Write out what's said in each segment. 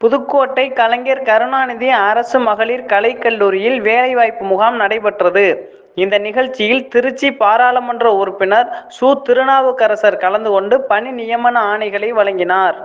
புதுக்கோட்டை கலைஞர் கருணாநிதி அரசு மகளிர் கலைக்கல்லூரியில் வேலைவாய்ப்பு முகாம் நடைபெற்றது இந்த நிகழ்ச்சியில் திருச்சி பாராளுமன்ற உறுப்பினர் சு திருநாவுக்கரசர் கலந்து கொண்டு பணி நியமன ஆணைகளை வழங்கினார்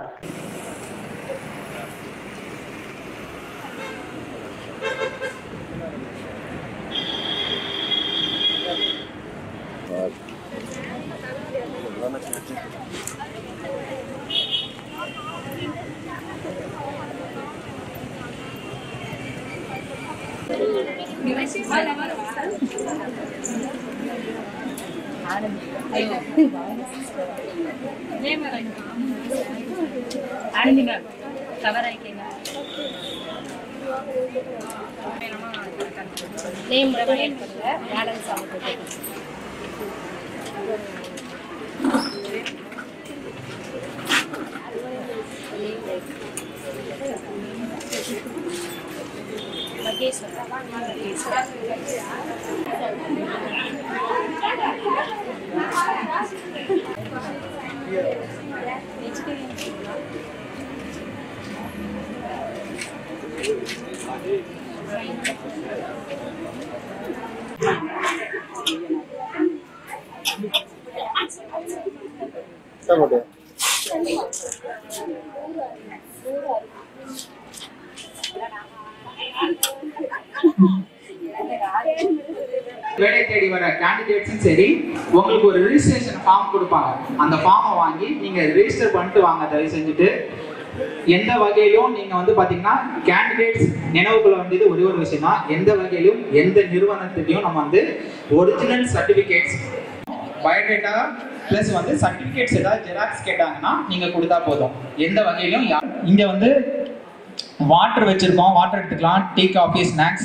ஆனந்திங்க கவர் ஆயிக்கங்க நேம் ப்ரொவைட் பண்ணுங்க பேலன்ஸ் ஆகுது மகேஸ்வரா மகேஸ்வரா வேலை தேடி வர கேண்டிடேட்ஸும் சரி உங்களுக்கு ஒரு ரிஜிஸ்ட்ரேஷன் ஃபார்ம் கொடுப்பாங்க அந்த ஃபார்மை வாங்கி நீங்க ரெஜிஸ்டர் பண்ணிட்டு வாங்க தயவு செஞ்சுட்டு எந்த வகையிலும் நீங்க வந்து பாத்தீங்கன்னா கேண்டிடேட்ஸ் நினைவுக்குள்ள வேண்டியது ஒரே ஒரு விஷயம் தான் எந்த வகையிலும் எந்த நிறுவனத்திலையும் நம்ம வந்து ஒரிஜினல் சர்டிபிகேட்ஸ் பயோடேட்டா ப்ளஸ் வந்து சர்டிபிகேட்ஸ் ஏதாவது ஜெராக்ஸ் கேட்டாங்கன்னா நீங்க கொடுத்தா போதும் எந்த வகையிலும் யா- இங்க வந்து வாட்டர் வச்சிருக்கோம் வாட்டர் எடுத்துக்கலாம் டீ காஃபி ஸ்நாக்ஸ்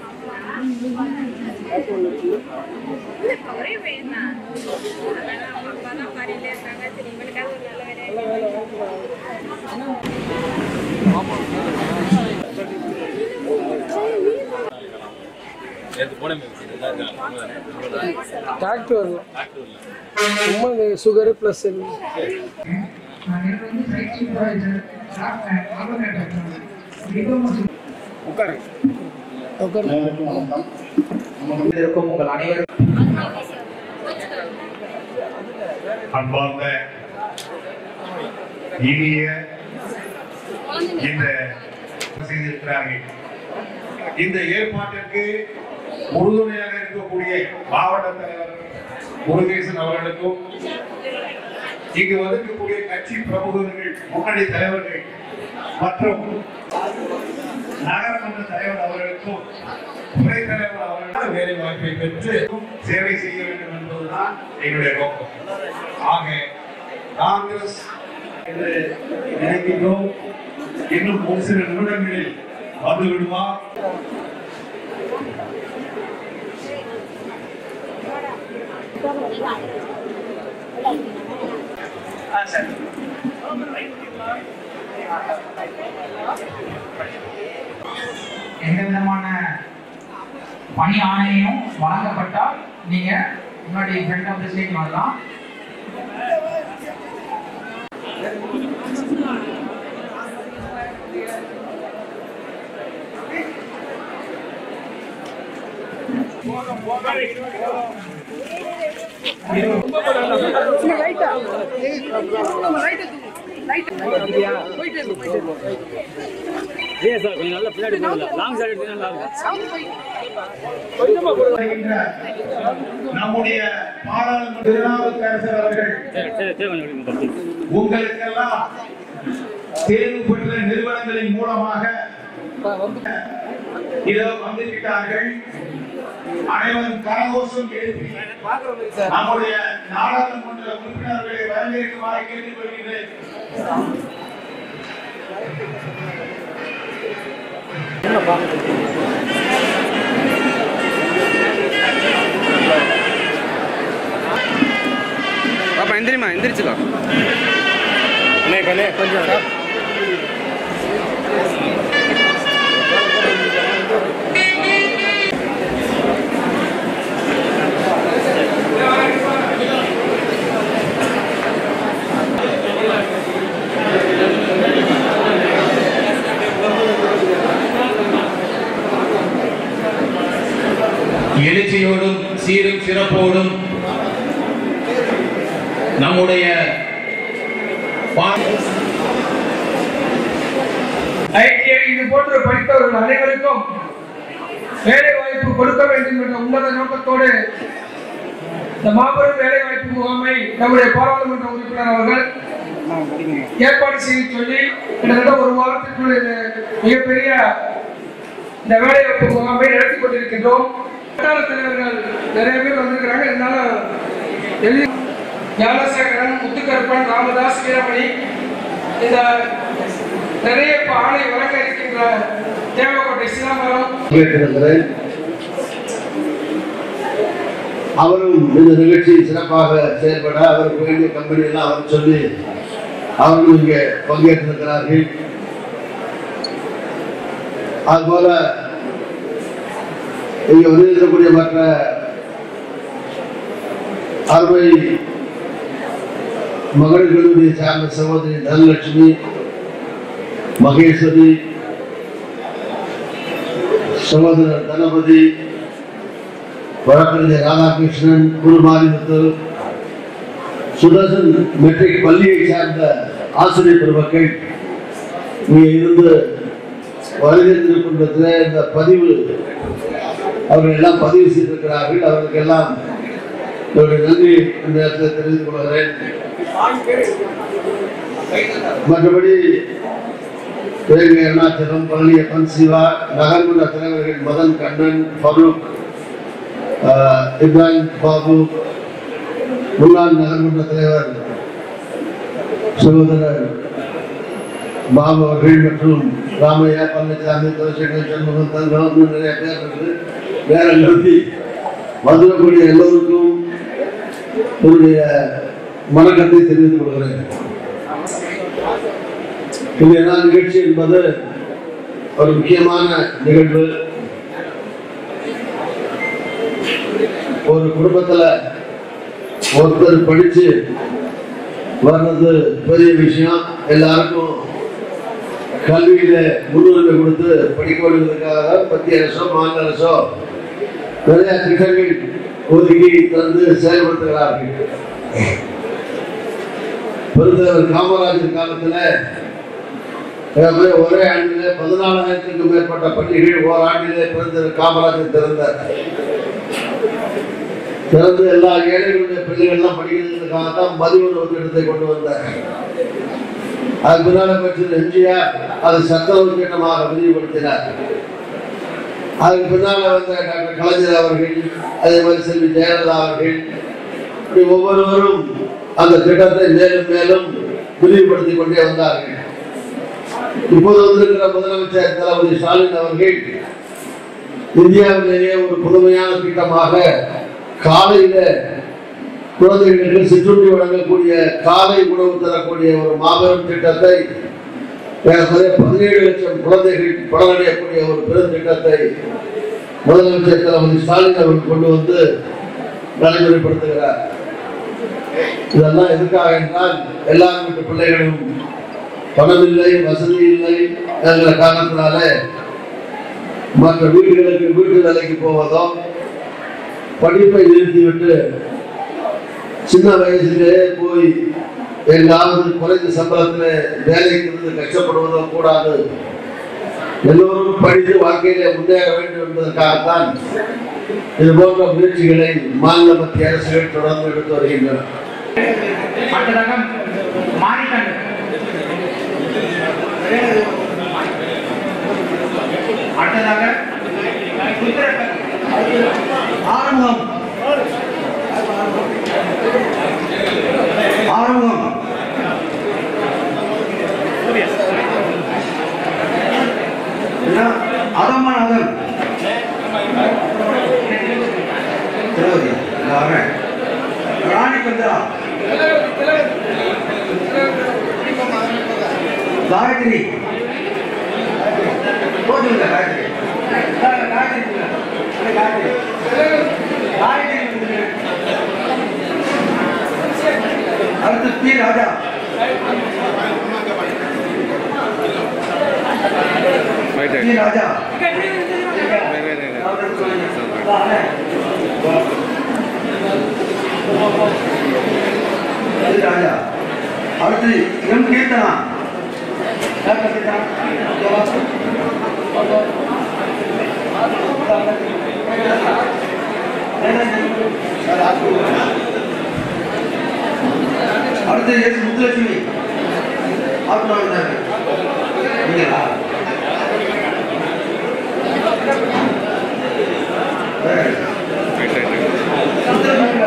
டாக்டர் வரல சும்மா இந்த சுகரு ப்ளஸ் உட்காரு இருக்கும் உங்கள் அனைவருக்கும் அன்பார்ந்த இனிய இந்த செய்திருக்கிறார்கள் இந்த ஏற்பாட்டிற்கு உறுதுணையாக இருக்கக்கூடிய மாவட்ட தலைவர் முருகேசன் அவர்களுக்கும் இங்கு வந்திருக்கக்கூடிய கட்சி பிரமுகர்கள் முன்னணி தலைவர்கள் மற்றும் நகரமன்ற தலைவர் அவர்களுக்கும் துணை தலைவர் அவர்களுக்கும் வேலை வாய்ப்பை பெற்று சேவை செய்ய வேண்டும் என்பதுதான் என்னுடைய நோக்கம் ஆக காங்கிரஸ் என்று நினைக்கின்றோம் இன்னும் ஒரு சில நிமிடங்களில் வந்து விடுவார் எந்த விதமான பணி ஆணையம் வழங்கப்பட்டால் நீங்க முன்னாடி ஃப்ரண்ட் ஆஃப் த ஸ்டேட் வரலாம் வருகின்ற நம்முடைய பாராளுமன்ற திருநாவுக்கரசர் அவர்கள் உங்களுக்கெல்லாம் தேர்வு பெற்ற நிறுவனங்களின் மூலமாக இதோ வந்துவிட்டார்கள் அனைவரும் கரகோஷம் எழுப்பி நம்முடைய நாடாளுமன்ற உறுப்பினர்களை வரவேற்குமாறு கேட்டுக்கொள்கிறேன் பாப்பா எந்திரிமா எந்திரிச்சுக்கோ அண்ணே கண்ணே கொஞ்சம் எழுச்சியோடும் சீரும் சிறப்போடும் நம்முடைய பா- ஐடிஐ இது போன்ற படித்தவர்கள் அனைவருக்கும் வேலை வாய்ப்பு கொடுக்க வேண்டும் என்ற உன்னத நோக்கத்தோடு இந்த மாபெரும் வேலை வாய்ப்பு முகாமை நம்முடைய பாராளுமன்ற உறுப்பினர் அவர்கள் ஏற்பாடு செய்ய சொல்லி கிட்டத்தட்ட ஒரு வாரத்திற்குள் இது மிகப்பெரிய இந்த வேலை வாய்ப்பு முகாமை நடத்தி கொண்டிருக்கின்றோம் வட்டார தலைவர்கள் நிறைய பேர் வந்திருக்கிறாங்க இருந்தாலும் எழுதி ஞானசேகரன் முத்துக்கருப்பன் ராமதாஸ் வீரமணி இந்த நிறைய இப்ப ஆணை வழங்க இருக்கின்ற தேவக்கோட்டை சிதம்பரம் கேட்டிருக்கிறேன் அவரும் இந்த நிகழ்ச்சியில் சிறப்பாக செயல்பட அவருக்கு வேண்டிய கம்பெனி எல்லாம் அவர் சொல்லி அவர்களும் இங்கே பங்கேற்றிருக்கிறார்கள் அதுபோல இங்க வந்திருக்கக்கூடிய மற்ற அறுவை மகளிர் கல்லூரியை சார்ந்த சகோதரி தனலட்சுமி மகேஸ்வரி சகோதரர் தனபதி வழக்கறிஞர் ராதாகிருஷ்ணன் குருமாரிமுத்து சுதர்சன் மெட்ரிக் பள்ளியை சார்ந்த ஆசிரியர் பெருமக்கள் இங்கே இருந்து வருகின்ற இந்த பதிவு அவர்கள் எல்லாம் பதிவு செய்திருக்கிறார்கள் அவர்களுக்கு எல்லாம் என்னுடைய நன்றி இந்த நேரத்தில் தெரிவித்துக் கொள்கிறேன் மற்றபடி வேங்கை அருணாச்சலம் பழனியப்பன் சிவா நகர்மன்ற தலைவர்கள் மதன் கண்ணன் ஃபரூக் ஆஹ், இப்ராஹிம் பாபு முன்னாள் நகர்மன்ற தலைவர் சகோதரர் பாபு அவர்கள் மற்றும் ராமையா பழனிசாமி துளசிகள் சண்முகம் தங்கம் இன்னும் நிறைய பேர் இருக்கு வேற நிறுத்தி வந்துடக்கூடிய எல்லோருக்கும் என்னுடைய வணக்கத்தை தெரிவித்துக் கொள்கிறேன் இந்த நாள் நிகழ்ச்சி என்பது ஒரு முக்கியமான நிகழ்வு ஒரு குடும்பத்துல ஒருத்தர் படிச்சு வர்றது பெரிய விஷயம் எல்லாருக்கும் கல்வியில முன்னுரிமை கொடுத்து படிக்க வேண்டியதுக்காக தான் மத்திய அரசோ மாநில அரசோ நிறைய திட்டங்கள் ஒதுக்கி தந்து செயல்படுத்துகிறார்கள் பெருந்தலைவர் காமராஜர் காலத்துல ஏறக்குறைய ஒரே ஆண்டிலே பதினாலாயிரத்துக்கும் மேற்பட்ட பள்ளிகள் ஓராண்டிலே பெருந்தலைவர் காமராஜர் திறந்தார் திறந்து எல்லா ஏழைகளுடைய பிள்ளைகள் எல்லாம் படிக்கிறதுக்காக தான் மதிய உணவு திட்டத்தை கொண்டு வந்தார் அது பின்னால பெற்ற எம்ஜிஆர் அதை சட்டவு திட்டமாக விரிவுபடுத்தினார் அதுக்கு பின்னால வந்த டாக்டர் கலைஞர் அவர்கள் அதே மாதிரி செல்வி ஜெயலலிதா அவர்கள் இப்படி ஒவ்வொருவரும் அந்த திட்டத்தை மேலும் மேலும் விரிவுபடுத்திக் கொண்டே வந்தார்கள் இப்போது வந்திருக்கிற முதலமைச்சர் தளபதி ஸ்டாலின் அவர்கள் இந்தியாவிலேயே ஒரு புதுமையான திட்டமாக காலையில குழந்தைகளுக்கு சிற்றுண்டி வழங்கக்கூடிய காலை உணவு தரக்கூடிய ஒரு மாபெரும் திட்டத்தை ஏறக்குறைய பதினேழு லட்சம் குழந்தைகள் பலனடையக்கூடிய ஒரு பெரும் திட்டத்தை முதலமைச்சர் தளபதி ஸ்டாலின் அவர்கள் கொண்டு வந்து நடைமுறைப்படுத்துகிறார் இதெல்லாம் எதுக்காக என்றால் எல்லா வீட்டு பிள்ளைகளும் பணம் இல்லை வசதி இல்லை என்கிற காரணத்தினால மற்ற வீடுகளுக்கு வீட்டு வேலைக்கு போவதோ படிப்பை நிறுத்திவிட்டு சின்ன வயசுலே போய் எங்காவது குறைந்த சம்பளத்தில் வேலைக்கு இருந்து கஷ்டப்படுவதோ கூடாது எல்லோரும் படித்து வாழ்க்கையிலே முன்னேற வேண்டும் என்பதற்காகத்தான் இது போன்ற முயற்சிகளை மாநில மத்திய அரசுகள் தொடர்ந்து எடுத்து வருகின்றன அடுத்ததாக மாரிக்கண்டு அடுத்ததாக ஆரம்பம் ஆரம்பம் அதமநாதன் திரௌதி நான் வரேன் ராணி கந்தா காயத்ரி போதுங்க காயத்ரி காயத்ரி காயத்ரி காயத்ரி அடுத்து P Raja right P Raja right right அது ராஜா அடுத்து எம் கீர்த்தனா யார் கீர்த்தனா இதோ வா. அடுத்து எஸ் முத்துலட்சுமி ஆத்மாவின் நீங்களா வேற. முத்துலட்சுமி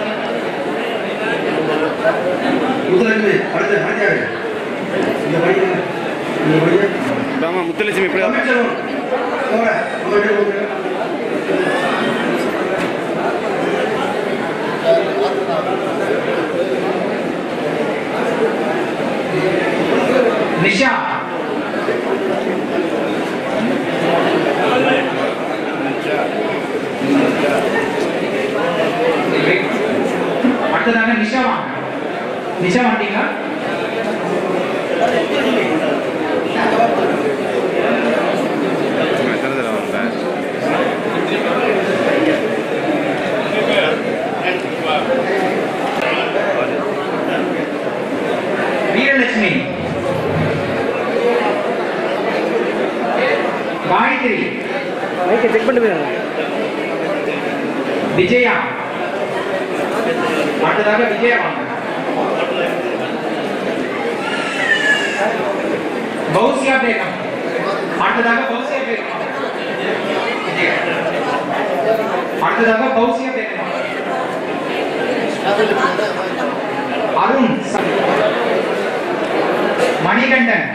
முத்துலட்சுமி அடுத்து ஆச்சாரு இந்த பையன் இந்த பையன் ஆமா முத்துலட்சுமி இப்படி தமிழ்ச்செல்வன் போங்க உங்கள்கிட்ட போங்க நிஷா அடுத்ததாக நிஷா வாங்க நிஷா வாண்டீங்களா எத்தனை தடவை வந்தேன் வீரலட்சுமி காயத்ரி மைக்கை செக் பண்ணிட்டு போயிருங்க விஜயா அடுத்ததாக விஜயா வாங்க பௌசியா பேகம் அடுத்ததாக பௌசியா பேகம் விஜயா. அடுத்ததாக பௌசியா பேகம் அருண் மணிகண்டன்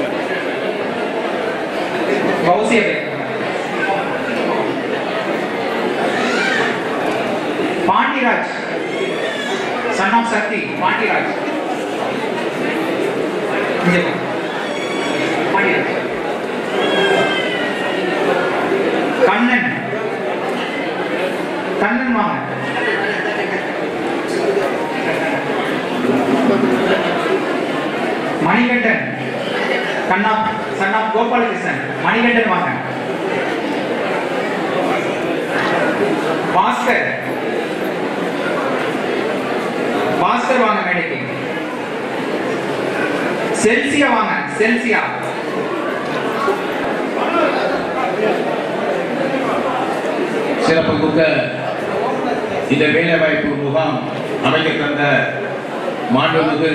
பௌசியா பேகம் பாண்டிராஜ் சன் ஆஃப் சக்தி பாண்டிராஜ் இங்க வா. பாண்டிராஜ் கண்ணன் கண்ணன் வாங்க மணிகண்டன் கண்ணா சன் ஆஃப் கோபாலகிருஷ்ணன் மணிகண்டன் வாங்க பாஸ்கர் பாஸ்கர் வாங்க மேடைக்கு செல்சியா வாங்க செல்சியா சிறப்புமிக்க இந்த வேலைவாய்ப்பு முகாம் அமைக்க தந்த மாண்புமிகு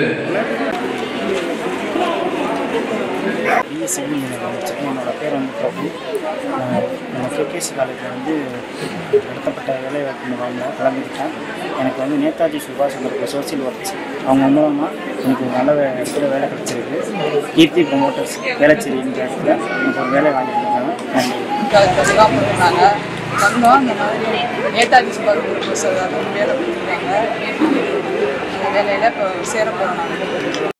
பிஎஸ்சி முடிச்சிருக்கேன் என்னோட பேர் வந்து பிரபு நான் நம்ம கேகேசி காலேஜில் வந்து நடத்தப்பட்ட வேலைவாய்ப்பு முகாமில் கலந்துக்கிட்டேன் எனக்கு வந்து நேதாஜி சுபாஷ் சந்திர சோசியல் ஒர்க்ஸ் அவங்க மூலமாக எனக்கு ஒரு நல்ல வே- இடத்துல வேலை கிடைச்சிருக்கு கீர்த்தி ப்ரொமோட்டர்ஸ் வேலைச்சேரின்ற இடத்துல எனக்கு ஒரு வேலை வாங்கியிருக்காங்க நன்றி போட்டிருந்தாங்க வந்தோம் அந்த மாதிரி நேதாஜி சுபாஷ் சந்திர போஸ் அது வேலை கொடுத்துருக்காங்க அந்த வேலையில் இப்போ சேர போகிறோம் நாங்கள்